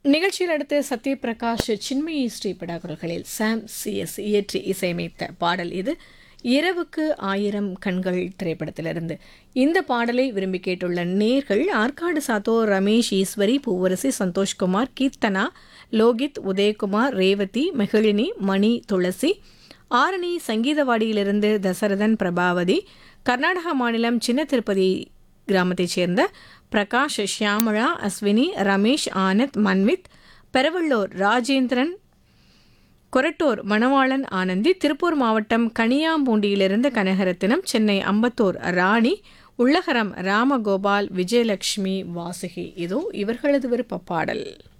நிகழ்ச்சியில் அடுத்து சத்யபிரகாஷ் சின்மயி ஸ்ரீபடா குரல்களில் சாம் சிஎஸ் இயற்றி இசையமைத்த பாடல் இது இரவுக்கு ஆயிரம் கண்கள் திரைப்படத்திலிருந்து இந்த பாடலை விரும்பி கேட்டுள்ள நேர்கள் ஆற்காடு சாத்தோ ரமேஷ் ஈஸ்வரி பூவரசி சந்தோஷ்குமார் கீர்த்தனா லோகித் உதயகுமார் ரேவதி மெஹிழினி மணி துளசி ஆரணி சங்கீதவாடியிலிருந்து தசரதன் பிரபாவதி கர்நாடக மாநிலம் சின்ன திருப்பதி கிராமத்தைச் சேர்ந்த பிரகாஷ் ஷியாமளா அஸ்வினி ரமேஷ் ஆனந்த் மன்வித் பெரவள்ளூர் ராஜேந்திரன் கொரட்டூர் மணவாளன் ஆனந்தி திருப்பூர் மாவட்டம் கனியாம்பூண்டியிலிருந்து கனகரத்தினம் சென்னை அம்பத்தூர் ராணி உள்ளகரம் ராமகோபால் விஜயலட்சுமி வாசுகி இதோ இவர்களது விருப்ப பாடல்